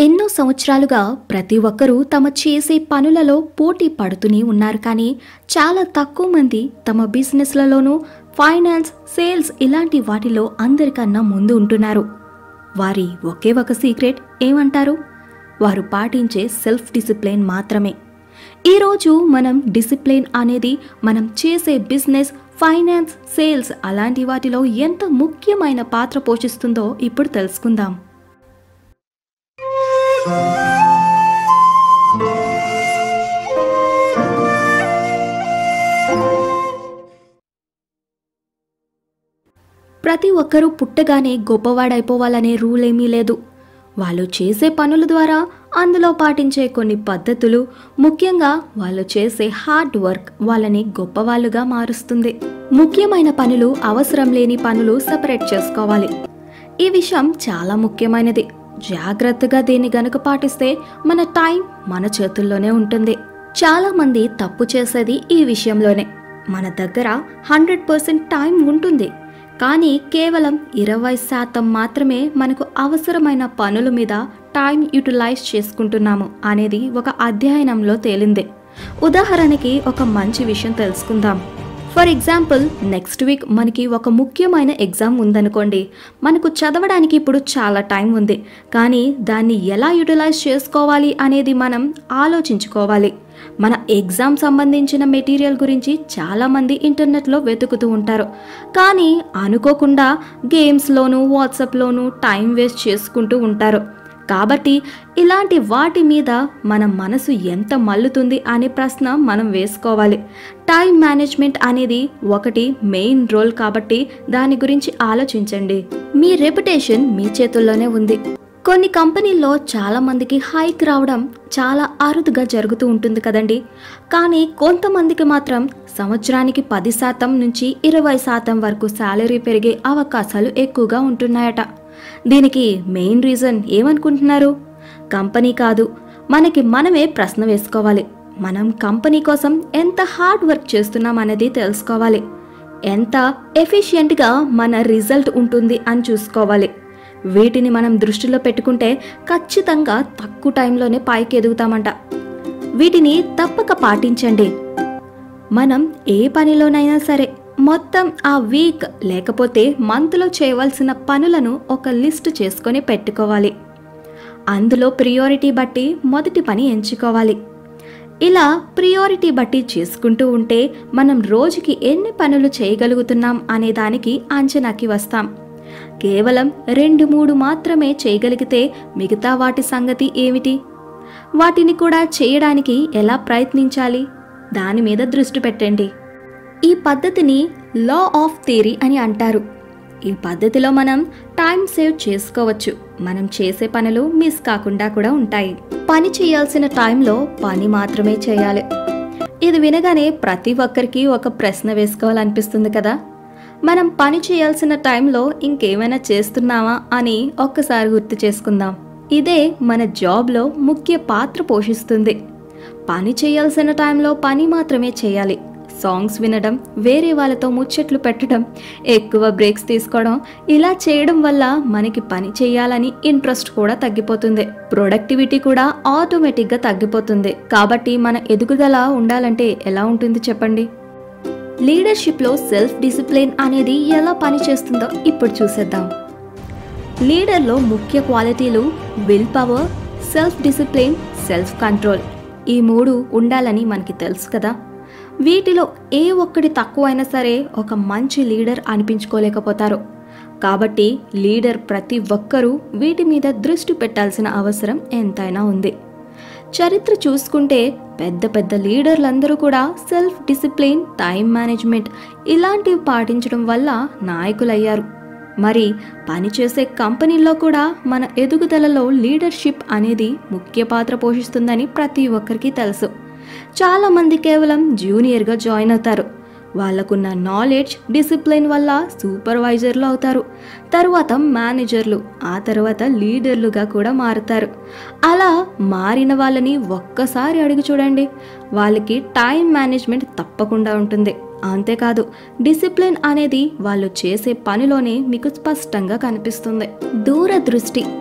ఎన్నో సంవత్సరాలుగా ప్రతి ఒక్కరూ తమ చేసే పనులలో పోటీ పడుతూనే ఉన్నారు కానీ చాలా తక్కువ మంది తమ బిజినెస్లలోనూ ఫైనాన్స్ సేల్స్ ఇలాంటి వాటిలో అందరికన్నా ముందు ఉంటున్నారు వారి ఒకే ఒక సీక్రెట్ ఏమంటారు వారు పాటించే సెల్ఫ్ డిసిప్లిన్ మాత్రమే ఈరోజు మనం డిసిప్లిన్ అనేది మనం చేసే బిజినెస్ ఫైనాన్స్ సేల్స్ అలాంటి వాటిలో ఎంత ముఖ్యమైన పాత్ర పోషిస్తుందో ఇప్పుడు తెలుసుకుందాం ప్రతి ఒక్కరూ పుట్టగానే గొప్పవాడైపోవాలనే రూల్ ఏమీ లేదు వాళ్ళు చేసే పనుల ద్వారా అందులో పాటించే కొన్ని పద్ధతులు ముఖ్యంగా వాళ్ళు చేసే హార్డ్ వర్క్ వాళ్ళని గొప్పవాళ్ళుగా మారుస్తుంది ముఖ్యమైన పనులు అవసరం లేని పనులు సపరేట్ చేసుకోవాలి ఈ విషయం చాలా ముఖ్యమైనది జాగ్రత్తగా దీన్ని గనుక పాటిస్తే మన టైం మన చేతుల్లోనే ఉంటుంది చాలా మంది తప్పు చేసేది ఈ విషయంలోనే మన దగ్గర హండ్రెడ్ పర్సెంట్ టైం ఉంటుంది కానీ కేవలం ఇరవై శాతం మాత్రమే మనకు అవసరమైన పనుల మీద టైం యూటిలైజ్ చేసుకుంటున్నాము అనేది ఒక అధ్యయనంలో తేలింది ఉదాహరణకి ఒక మంచి విషయం తెలుసుకుందాం ఫర్ ఎగ్జాంపుల్ నెక్స్ట్ వీక్ మనకి ఒక ముఖ్యమైన ఎగ్జామ్ ఉందనుకోండి మనకు చదవడానికి ఇప్పుడు చాలా టైం ఉంది కానీ దాన్ని ఎలా యూటిలైజ్ చేసుకోవాలి అనేది మనం ఆలోచించుకోవాలి మన ఎగ్జామ్ సంబంధించిన మెటీరియల్ గురించి చాలామంది ఇంటర్నెట్లో వెతుకుతూ ఉంటారు కానీ అనుకోకుండా గేమ్స్లోనూ వాట్సాప్లోనూ టైం వేస్ట్ చేసుకుంటూ ఉంటారు కాబట్టి ఇలాంటి వాటి మీద మన మనసు ఎంత మల్లుతుంది అనే ప్రశ్న మనం వేసుకోవాలి టైం మేనేజ్మెంట్ అనేది ఒకటి మెయిన్ రోల్ కాబట్టి దాని గురించి ఆలోచించండి మీ రెప్యుటేషన్ మీ చేతుల్లోనే ఉంది కొన్ని కంపెనీల్లో చాలా మందికి హైక్ రావడం చాలా అరుదుగా జరుగుతూ ఉంటుంది కదండి కానీ కొంతమందికి మాత్రం సంవత్సరానికి పది శాతం నుంచి ఇరవై శాతం వరకు శాలరీ పెరిగే అవకాశాలు ఎక్కువగా ఉంటున్నాయట దీనికి మెయిన్ రీజన్ ఏమనుకుంటున్నారు కంపెనీ కాదు మనకి మనమే ప్రశ్న వేసుకోవాలి మనం కంపెనీ కోసం ఎంత హార్డ్ వర్క్ చేస్తున్నాం అనేది తెలుసుకోవాలి ఎంత ఎఫిషియెంట్గా మన రిజల్ట్ ఉంటుంది అని చూసుకోవాలి వీటిని మనం దృష్టిలో పెట్టుకుంటే ఖచ్చితంగా తక్కువ టైంలోనే పైకి ఎదుగుతామంట వీటిని తప్పక పాటించండి మనం ఏ పనిలోనైనా సరే మొత్తం ఆ వీక్ లేకపోతే మంత్లో చేయవలసిన పనులను ఒక లిస్ట్ చేసుకొని పెట్టుకోవాలి అందులో ప్రియారిటీ బట్టి మొదటి పని ఎంచుకోవాలి ఇలా ప్రియారిటీ బట్టి చేసుకుంటూ ఉంటే మనం రోజుకి ఎన్ని పనులు చేయగలుగుతున్నాం అనే దానికి అంచనాకి వస్తాం కేవలం రెండు మూడు మాత్రమే చేయగలిగితే మిగతా వాటి సంగతి ఏమిటి వాటిని కూడా చేయడానికి ఎలా ప్రయత్నించాలి దాని మీద దృష్టి పెట్టండి ఈ పద్ధతిని లా ఆఫ్ థియరీ అని అంటారు ఈ పద్ధతిలో మనం టైం సేవ్ చేసుకోవచ్చు మనం చేసే పనులు మిస్ కాకుండా కూడా ఉంటాయి పని చేయాల్సిన టైంలో పని మాత్రమే చేయాలి ఇది వినగానే ప్రతి ఒక్కరికి ఒక ప్రశ్న వేసుకోవాలనిపిస్తుంది కదా మనం పని చేయాల్సిన టైంలో ఇంకేమైనా చేస్తున్నామా అని ఒక్కసారి గుర్తు చేసుకుందాం ఇదే మన జాబ్లో ముఖ్య పాత్ర పోషిస్తుంది పని చేయాల్సిన టైంలో పని మాత్రమే చేయాలి సాంగ్స్ వినడం వేరే వాళ్ళతో ముచ్చట్లు పెట్టడం ఎక్కువ బ్రేక్స్ తీసుకోవడం ఇలా చేయడం వల్ల మనకి పని చేయాలని ఇంట్రెస్ట్ కూడా తగ్గిపోతుంది ప్రొడక్టివిటీ కూడా ఆటోమేటిక్గా తగ్గిపోతుంది కాబట్టి మన ఎదుగుదల ఉండాలంటే ఎలా ఉంటుంది చెప్పండి లీడర్షిప్లో సెల్ఫ్ డిసిప్లిన్ అనేది ఎలా పనిచేస్తుందో ఇప్పుడు చూసేద్దాం లీడర్లో ముఖ్య క్వాలిటీలు will power self discipline self control ఈ మూడు ఉండాలని మనకి తెలుసు కదా వీటిలో ఏ ఒక్కటి తక్కువైనా సరే ఒక మంచి లీడర్ అనిపించుకోలేకపోతారు కాబట్టి లీడర్ ప్రతి ఒక్కరూ వీటి మీద దృష్టి పెట్టాల్సిన అవసరం ఎంతైనా ఉంది చరిత్ర చూసుకుంటే పెద్ద పెద్ద లీడర్లందరూ కూడా సెల్ఫ్ డిసిప్లిన్ టైం మేనేజ్మెంట్ ఇలాంటివి పాటించడం వల్ల నాయకులయ్యారు మరి పనిచేసే కంపెనీల్లో కూడా మన ఎదుగుదలలో లీడర్షిప్ అనేది ముఖ్య పాత్ర పోషిస్తుందని ప్రతి ఒక్కరికి తెలుసు చాలామంది కేవలం జూనియర్గా జాయిన్ అవుతారు వాళ్ళకున్న నాలెడ్జ్ డిసిప్లిన్ వల్ల సూపర్వైజర్లు అవుతారు తర్వాత మేనేజర్లు ఆ తర్వాత లీడర్లుగా కూడా మారుతారు అలా మారిన వాళ్ళని ఒక్కసారి అడిగి చూడండి వాళ్ళకి టైం మేనేజ్మెంట్ తప్పకుండా ఉంటుంది అంతేకాదు డిసిప్లిన్ అనేది వాళ్ళు చేసే పనిలోనే మీకు స్పష్టంగా కనిపిస్తుంది దూరదృష్టి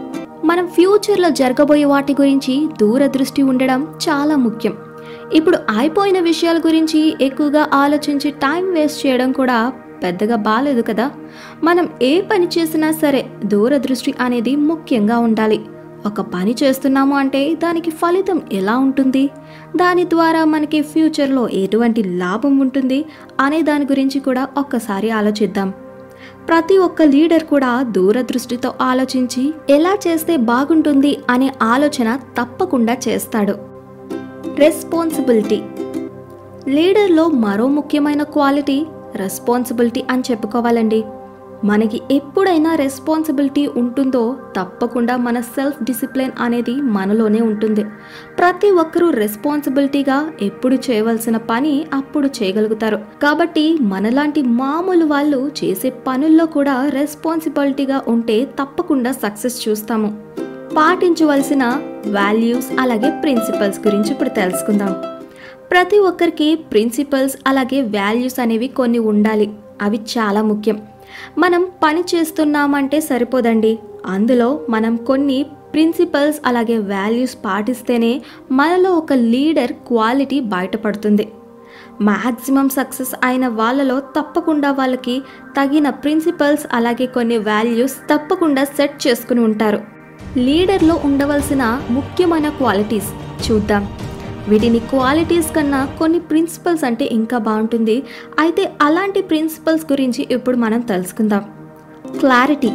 మనం ఫ్యూచర్లో జరగబోయే వాటి గురించి దూరదృష్టి ఉండడం చాలా ముఖ్యం ఇప్పుడు అయిపోయిన విషయాల గురించి ఎక్కువగా ఆలోచించి టైం వేస్ట్ చేయడం కూడా పెద్దగా బాలేదు కదా మనం ఏ పని చేసినా సరే దూరదృష్టి అనేది ముఖ్యంగా ఉండాలి ఒక పని చేస్తున్నాము అంటే దానికి ఫలితం ఎలా ఉంటుంది దాని ద్వారా మనకి ఫ్యూచర్లో ఎటువంటి లాభం ఉంటుంది అనే దాని గురించి కూడా ఒక్కసారి ఆలోచిద్దాం ప్రతి ఒక్క లీడర్ కూడా దూరదృష్టితో ఆలోచించి ఎలా చేస్తే బాగుంటుంది అనే ఆలోచన తప్పకుండా చేస్తాడు రెస్పాన్సిబిలిటీ లీడర్లో మరో ముఖ్యమైన క్వాలిటీ రెస్పాన్సిబిలిటీ అని చెప్పుకోవాలండి మనకి ఎప్పుడైనా రెస్పాన్సిబిలిటీ ఉంటుందో తప్పకుండా మన సెల్ఫ్ డిసిప్లిన్ అనేది మనలోనే ఉంటుంది ప్రతి ఒక్కరూ రెస్పాన్సిబిలిటీగా ఎప్పుడు చేయవలసిన పని అప్పుడు చేయగలుగుతారు కాబట్టి మనలాంటి మామూలు వాళ్ళు చేసే పనుల్లో కూడా రెస్పాన్సిబిలిటీగా ఉంటే తప్పకుండా సక్సెస్ చూస్తాము పాటించవలసిన వాల్యూస్ అలాగే ప్రిన్సిపల్స్ గురించి ఇప్పుడు తెలుసుకుందాం ప్రతి ఒక్కరికి ప్రిన్సిపల్స్ అలాగే వాల్యూస్ అనేవి కొన్ని ఉండాలి అవి చాలా ముఖ్యం మనం పని చేస్తున్నామంటే సరిపోదండి అందులో మనం కొన్ని ప్రిన్సిపల్స్ అలాగే వాల్యూస్ పాటిస్తేనే మనలో ఒక లీడర్ క్వాలిటీ బయటపడుతుంది మ్యాక్సిమం సక్సెస్ అయిన వాళ్ళలో తప్పకుండా వాళ్ళకి తగిన ప్రిన్సిపల్స్ అలాగే కొన్ని వాల్యూస్ తప్పకుండా సెట్ చేసుకుని ఉంటారు లీడర్లో ఉండవలసిన ముఖ్యమైన క్వాలిటీస్ చూద్దాం వీటిని క్వాలిటీస్ కన్నా కొన్ని ప్రిన్సిపల్స్ అంటే ఇంకా బాగుంటుంది అయితే అలాంటి ప్రిన్సిపల్స్ గురించి ఇప్పుడు మనం తెలుసుకుందాం క్లారిటీ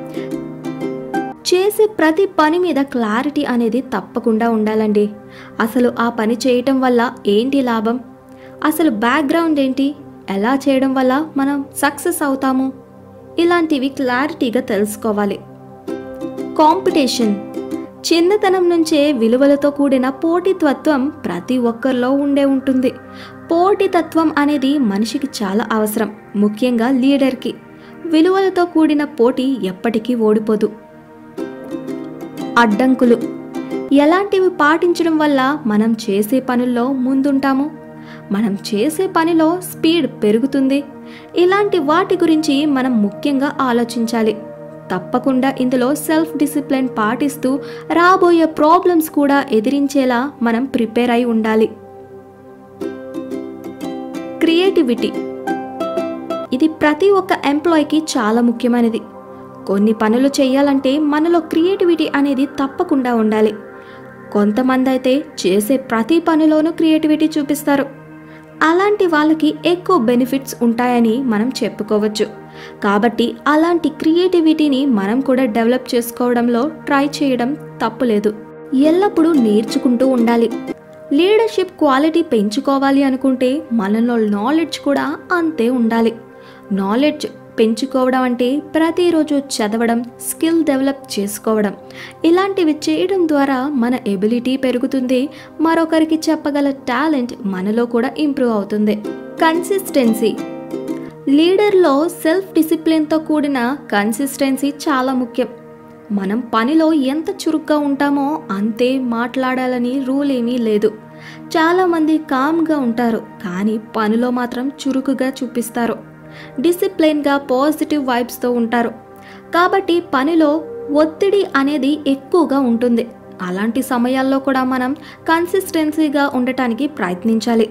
చేసే ప్రతి పని మీద క్లారిటీ అనేది తప్పకుండా ఉండాలండి అసలు ఆ పని చేయటం వల్ల ఏంటి లాభం అసలు బ్యాక్గ్రౌండ్ ఏంటి ఎలా చేయడం వల్ల మనం సక్సెస్ అవుతాము ఇలాంటివి క్లారిటీగా తెలుసుకోవాలి కాంపిటీషన్ చిన్నతనం నుంచే విలువలతో కూడిన పోటీతత్వం ప్రతి ఒక్కరిలో ఉండే ఉంటుంది పోటీతత్వం అనేది మనిషికి చాలా అవసరం ముఖ్యంగా లీడర్కి విలువలతో కూడిన పోటీ ఎప్పటికీ ఓడిపోదు అడ్డంకులు ఎలాంటివి పాటించడం వల్ల మనం చేసే పనుల్లో ముందుంటాము మనం చేసే పనిలో స్పీడ్ పెరుగుతుంది ఇలాంటి వాటి గురించి మనం ముఖ్యంగా ఆలోచించాలి తప్పకుండా ఇందులో సెల్ఫ్ డిసిప్లిన్ పాటిస్తూ రాబోయే ప్రాబ్లమ్స్ కూడా ఎదిరించేలా మనం ప్రిపేర్ అయి ఉండాలి క్రియేటివిటీ ఇది ప్రతి ఒక్క ఎంప్లాయీకి చాలా ముఖ్యమైనది కొన్ని పనులు చేయాలంటే మనలో క్రియేటివిటీ అనేది తప్పకుండా ఉండాలి కొంతమంది అయితే చేసే ప్రతి పనిలోనూ క్రియేటివిటీ చూపిస్తారు అలాంటి వాళ్ళకి ఎక్కువ బెనిఫిట్స్ ఉంటాయని మనం చెప్పుకోవచ్చు కాబట్టి అలాంటి క్రియేటివిటీని మనం కూడా డెవలప్ చేసుకోవడంలో ట్రై చేయడం తప్పులేదు ఎల్లప్పుడూ నేర్చుకుంటూ ఉండాలి లీడర్షిప్ క్వాలిటీ పెంచుకోవాలి అనుకుంటే మనలో నాలెడ్జ్ కూడా అంతే ఉండాలి నాలెడ్జ్ పెంచుకోవడం అంటే ప్రతిరోజు చదవడం స్కిల్ డెవలప్ చేసుకోవడం ఇలాంటివి చేయడం ద్వారా మన ఎబిలిటీ పెరుగుతుంది మరొకరికి చెప్పగల టాలెంట్ మనలో కూడా ఇంప్రూవ్ అవుతుంది కన్సిస్టెన్సీ లీడర్లో సెల్ఫ్ డిసిప్లిన్తో కూడిన కన్సిస్టెన్సీ చాలా ముఖ్యం మనం పనిలో ఎంత చురుగ్గా ఉంటామో అంతే మాట్లాడాలని రూల్ ఏమీ లేదు చాలామంది కామ్గా ఉంటారు కానీ పనిలో మాత్రం చురుకుగా చూపిస్తారు డిసిప్లిన్గా పాజిటివ్ వైబ్స్తో ఉంటారు కాబట్టి పనిలో ఒత్తిడి అనేది ఎక్కువగా ఉంటుంది అలాంటి సమయాల్లో కూడా మనం కన్సిస్టెన్సీగా ఉండటానికి ప్రయత్నించాలి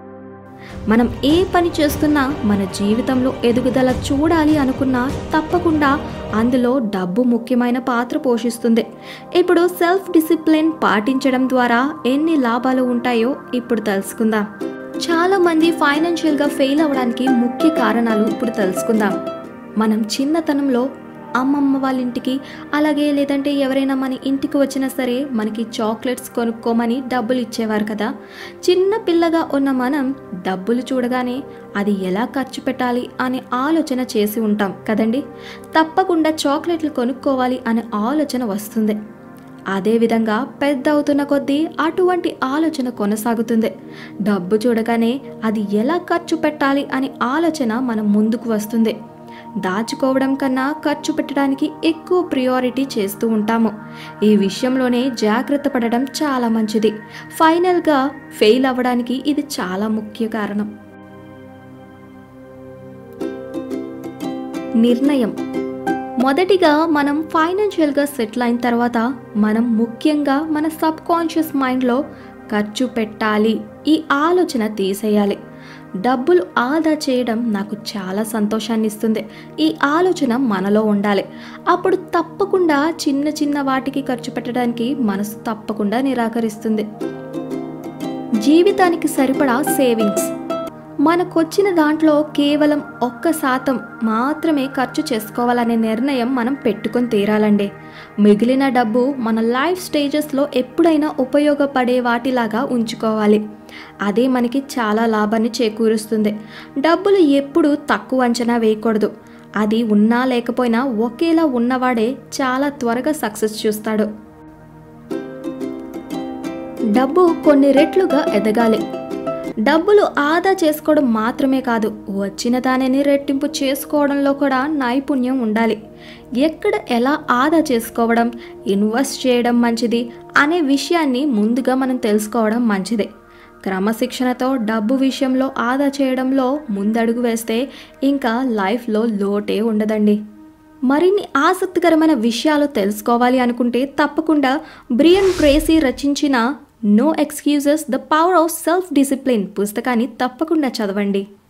మనం ఏ పని చేస్తున్నా మన జీవితంలో ఎదుగుదల చూడాలి అనుకున్నా తప్పకుండా అందులో డబ్బు ముఖ్యమైన పాత్ర పోషిస్తుంది ఇప్పుడు సెల్ఫ్ డిసిప్లిన్ పాటించడం ద్వారా ఎన్ని లాభాలు ఉంటాయో ఇప్పుడు తెలుసుకుందాం చాలా మంది ఫైనాన్షియల్గా ఫెయిల్ అవ్వడానికి ముఖ్య కారణాలు ఇప్పుడు తెలుసుకుందాం మనం చిన్నతనంలో అమ్మమ్మ వాళ్ళ ఇంటికి అలాగే లేదంటే ఎవరైనా మన ఇంటికి వచ్చినా సరే మనకి చాక్లెట్స్ కొనుక్కోమని డబ్బులు ఇచ్చేవారు కదా చిన్న పిల్లగా ఉన్న మనం డబ్బులు చూడగానే అది ఎలా ఖర్చు పెట్టాలి అనే ఆలోచన చేసి ఉంటాం కదండి తప్పకుండా చాక్లెట్లు కొనుక్కోవాలి అనే ఆలోచన వస్తుంది అదేవిధంగా పెద్ద అవుతున్న కొద్దీ అటువంటి ఆలోచన కొనసాగుతుంది డబ్బు చూడగానే అది ఎలా ఖర్చు పెట్టాలి అనే ఆలోచన మన ముందుకు వస్తుంది దాచుకోవడం కన్నా ఖర్చు పెట్టడానికి ఎక్కువ ప్రియారిటీ చేస్తూ ఉంటాము ఈ విషయంలోనే జాగ్రత్త పడడం చాలా మంచిది ఫైనల్గా ఫెయిల్ అవ్వడానికి ఇది చాలా ముఖ్య కారణం నిర్ణయం మొదటిగా మనం ఫైనాన్షియల్గా సెటిల్ అయిన తర్వాత మనం ముఖ్యంగా మన సబ్ కాన్షియస్ మైండ్లో ఖర్చు పెట్టాలి ఈ ఆలోచన తీసేయాలి డబ్బులు ఆదా చేయడం నాకు చాలా సంతోషాన్ని ఇస్తుంది ఈ ఆలోచన మనలో ఉండాలి అప్పుడు తప్పకుండా చిన్న చిన్న వాటికి ఖర్చు పెట్టడానికి మనసు తప్పకుండా నిరాకరిస్తుంది జీవితానికి సరిపడా సేవింగ్స్ మనకొచ్చిన దాంట్లో కేవలం ఒక్క శాతం మాత్రమే ఖర్చు చేసుకోవాలనే నిర్ణయం మనం పెట్టుకొని తీరాలండి మిగిలిన డబ్బు మన లైఫ్ స్టేజెస్లో ఎప్పుడైనా ఉపయోగపడే వాటిలాగా ఉంచుకోవాలి అదే మనకి చాలా లాభాన్ని చేకూరుస్తుంది డబ్బులు ఎప్పుడు తక్కువ అంచనా వేయకూడదు అది ఉన్నా లేకపోయినా ఒకేలా ఉన్నవాడే చాలా త్వరగా సక్సెస్ చూస్తాడు డబ్బు కొన్ని రెట్లుగా ఎదగాలి డబ్బులు ఆదా చేసుకోవడం మాత్రమే కాదు వచ్చిన దానిని రెట్టింపు చేసుకోవడంలో కూడా నైపుణ్యం ఉండాలి ఎక్కడ ఎలా ఆదా చేసుకోవడం ఇన్వెస్ట్ చేయడం మంచిది అనే విషయాన్ని ముందుగా మనం తెలుసుకోవడం మంచిది క్రమశిక్షణతో డబ్బు విషయంలో ఆదా చేయడంలో ముందడుగు వేస్తే ఇంకా లైఫ్లో లోటే ఉండదండి మరిన్ని ఆసక్తికరమైన విషయాలు తెలుసుకోవాలి అనుకుంటే తప్పకుండా బ్రియన్ ట్రేసీ రచించిన no excuses the power of self discipline పుస్తకాన్ని తప్పకుండా చదవండి